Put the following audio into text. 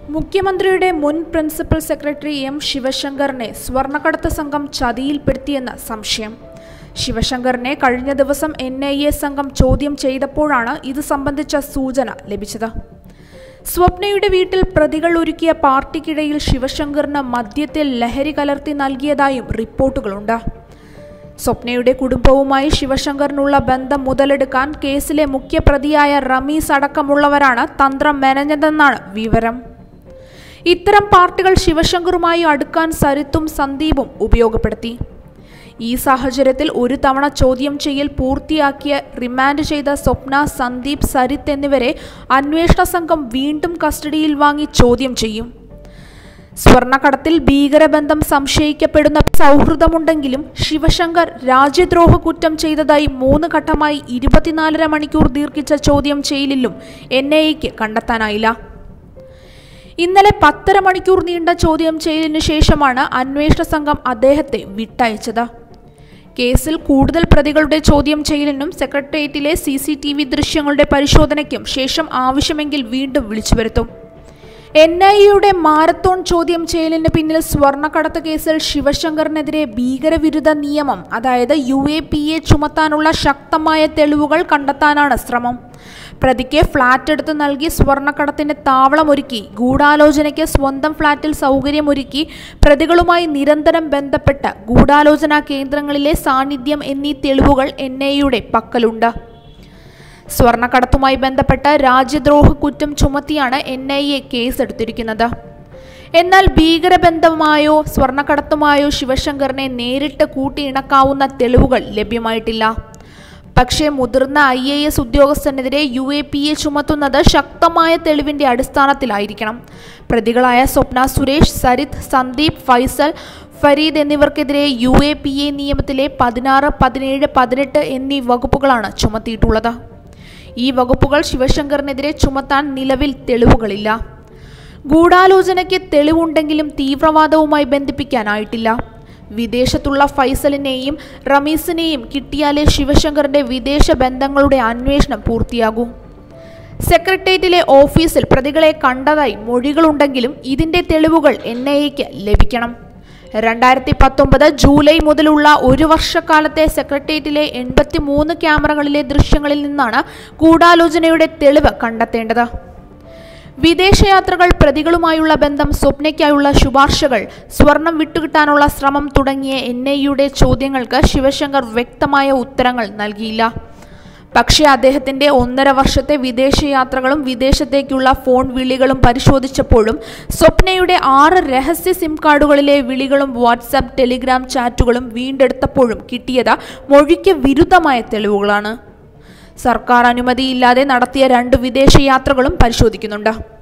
മുഖ്യമന്ത്രിയുടെ മുൻ principal secretary M ശിവശങ്കറിനെ സ്വർണ്ണക്കടത്ത് സംഘം ചതിയിൽപ്പെടുത്തിയെന്ന സംശയം ശിവശങ്കറിനെ കഴിഞ്ഞ ദിവസം എൻ ഐ എ സംഘം ചോദ്യം ചെയ്തപ്പോഴാണ് ഇത് സംബന്ധിച്ച സൂചന ലഭിച്ചത് സ്വപ്നയുടെ വീട്ടിൽ പ്രതികൾ ഒരുക്കിയ പാർട്ടിക്കിടയിൽ ശിവശങ്കറിന് മദ്യത്തിൽ ലഹരി കലർത്തി നൽകിയതായും റിപ്പോർട്ടുകളുണ്ട് സ്വപ്നയുടെ കുടുംബവുമായി ശിവശങ്കറിനുള്ള ബന്ധം മുതലെടുക്കാൻ കേസിലെ മുഖ്യപ്രതിയായ റമീസ് അടക്കമുള്ളവരാണ് തന്ത്രം മെനഞ്ഞതെന്നാണ് വിവരം ഇത്തരം പാർട്ടികൾ ശിവശങ്കറുമായി അടുക്കാൻ സരിത്തും സന്ദീപും ഉപയോഗപ്പെടുത്തി ഈ സാഹചര്യത്തിൽ ഒരു തവണ ചോദ്യം ചെയ്യൽ പൂർത്തിയാക്കിയ റിമാൻഡ് ചെയ്ത സ്വപ്ന സന്ദീപ് സരിത്ത് എന്നിവരെ അന്വേഷണ സംഘം വീണ്ടും കസ്റ്റഡിയിൽ വാങ്ങി ചോദ്യം ചെയ്യും സ്വർണ്ണക്കടത്തിൽ ഭീകരബന്ധം സംശയിക്കപ്പെടുന്ന സൗഹൃദമുണ്ടെങ്കിലും ശിവശങ്കർ രാജ്യദ്രോഹ കുറ്റം ചെയ്തതായി മൂന്ന് ഘട്ടമായി ഇരുപത്തിനാലര മണിക്കൂർ ദീർഘിച്ച ചോദ്യം ചെയ്യലിലും എൻ ഐ എക്ക് കണ്ടെത്താനായില്ല ഇന്നലെ പത്തര മണിക്കൂർ നീണ്ട ചോദ്യം ചെയ്യലിനു ശേഷമാണ് അന്വേഷണ സംഘം അദ്ദേഹത്തെ വിട്ടയച്ചത് കേസിൽ കൂടുതൽ പ്രതികളുടെ ചോദ്യം ചെയ്യലിനും സെക്രട്ടേറിയറ്റിലെ സി സി ടി വി ദൃശ്യങ്ങളുടെ പരിശോധനയ്ക്കും ശേഷം ആവശ്യമെങ്കിൽ വീണ്ടും വിളിച്ചു വരുത്തും എൻ ഐ എയുടെ മാരത്തോൺ ചോദ്യം ചെയ്യലിന് പിന്നിൽ സ്വർണ്ണക്കടത്ത് കേസിൽ ശിവശങ്കറിനെതിരെ ഭീകരവിരുദ്ധ നിയമം അതായത് യു എ പി എ ചുമത്താനുള്ള ശക്തമായ തെളിവുകൾ കണ്ടെത്താനാണ് ശ്രമം പ്രതിക്ക് ഫ്ളാറ്റ് എടുത്ത് നൽകി സ്വർണ്ണക്കടത്തിന് താവളമൊരുക്കി ഗൂഢാലോചനയ്ക്ക് സ്വന്തം ഫ്ളാറ്റിൽ സൗകര്യമൊരുക്കി പ്രതികളുമായി നിരന്തരം ബന്ധപ്പെട്ട ഗൂഢാലോചനാ കേന്ദ്രങ്ങളിലെ സാന്നിധ്യം എന്നീ തെളിവുകൾ എൻ ഐയുടെ പക്കലുണ്ട് സ്വർണ്ണക്കടത്തുമായി ബന്ധപ്പെട്ട രാജ്യദ്രോഹ കുറ്റം ചുമത്തിയാണ് എൻ ഐ എ കേസെടുത്തിരിക്കുന്നത് എന്നാൽ ഭീകരബന്ധമായോ സ്വർണ്ണക്കടത്തുമായോ ശിവശങ്കറിനെ നേരിട്ട് കൂട്ടിയിണക്കാവുന്ന തെളിവുകൾ ലഭ്യമായിട്ടില്ല പക്ഷേ മുതിർന്ന ഐ എ എസ് ഉദ്യോഗസ്ഥനെതിരെ യു എ പി എ ചുമത്തുന്നത് ശക്തമായ തെളിവിന്റെ അടിസ്ഥാനത്തിലായിരിക്കണം പ്രതികളായ സ്വപ്ന സുരേഷ് സരിത് സന്ദീപ് ഫൈസൽ ഫരീദ് എന്നിവർക്കെതിരെ യു എ പി എ നിയമത്തിലെ പതിനാറ് പതിനേഴ് പതിനെട്ട് എന്നീ വകുപ്പുകളാണ് ചുമത്തിയിട്ടുള്ളത് ഈ വകുപ്പുകൾ ശിവശങ്കറിനെതിരെ ചുമത്താൻ നിലവിൽ തെളിവുകളില്ല ഗൂഢാലോചനയ്ക്ക് തെളിവുണ്ടെങ്കിലും തീവ്രവാദവുമായി ബന്ധിപ്പിക്കാനായിട്ടില്ല വിദേശത്തുള്ള ഫൈസലിനെയും റമീസിനെയും കിട്ടിയാലേ ശിവശങ്കറിന്റെ വിദേശ ബന്ധങ്ങളുടെ അന്വേഷണം പൂർത്തിയാകൂ സെക്രട്ടേറിയറ്റിലെ ഓഫീസിൽ പ്രതികളെ കണ്ടതായി മൊഴികളുണ്ടെങ്കിലും ഇതിന്റെ തെളിവുകൾ എൻ ഐ എക്ക് ലഭിക്കണം രണ്ടായിരത്തി പത്തൊമ്പത് ജൂലൈ മുതലുള്ള ഒരു വർഷക്കാലത്തെ സെക്രട്ടേറിയറ്റിലെ എൺപത്തി മൂന്ന് ക്യാമറകളിലെ ദൃശ്യങ്ങളിൽ നിന്നാണ് ഗൂഢാലോചനയുടെ തെളിവ് കണ്ടെത്തേണ്ടത് വിദേശയാത്രകൾ പ്രതികളുമായുള്ള ബന്ധം സ്വപ്നയ്ക്കായുള്ള ശുപാർശകൾ സ്വർണം വിട്ടുകിട്ടാനുള്ള ശ്രമം തുടങ്ങിയ എൻ ഐയുടെ ചോദ്യങ്ങൾക്ക് ശിവശങ്കർ വ്യക്തമായ ഉത്തരങ്ങൾ നൽകിയില്ല പക്ഷേ അദ്ദേഹത്തിന്റെ ഒന്നര വർഷത്തെ വിദേശയാത്രകളും വിദേശത്തേക്കുള്ള ഫോൺ വിളികളും പരിശോധിച്ചപ്പോഴും സ്വപ്നയുടെ ആറ് രഹസ്യ സിം കാർഡുകളിലെ വിളികളും വാട്സാപ്പ് ടെലിഗ്രാം ചാറ്റുകളും വീണ്ടെടുത്തപ്പോഴും കിട്ടിയത് മൊഴിക്ക് വിരുദ്ധമായ തെളിവുകളാണ് സർക്കാർ അനുമതിയില്ലാതെ നടത്തിയ രണ്ട് വിദേശയാത്രകളും പരിശോധിക്കുന്നുണ്ട്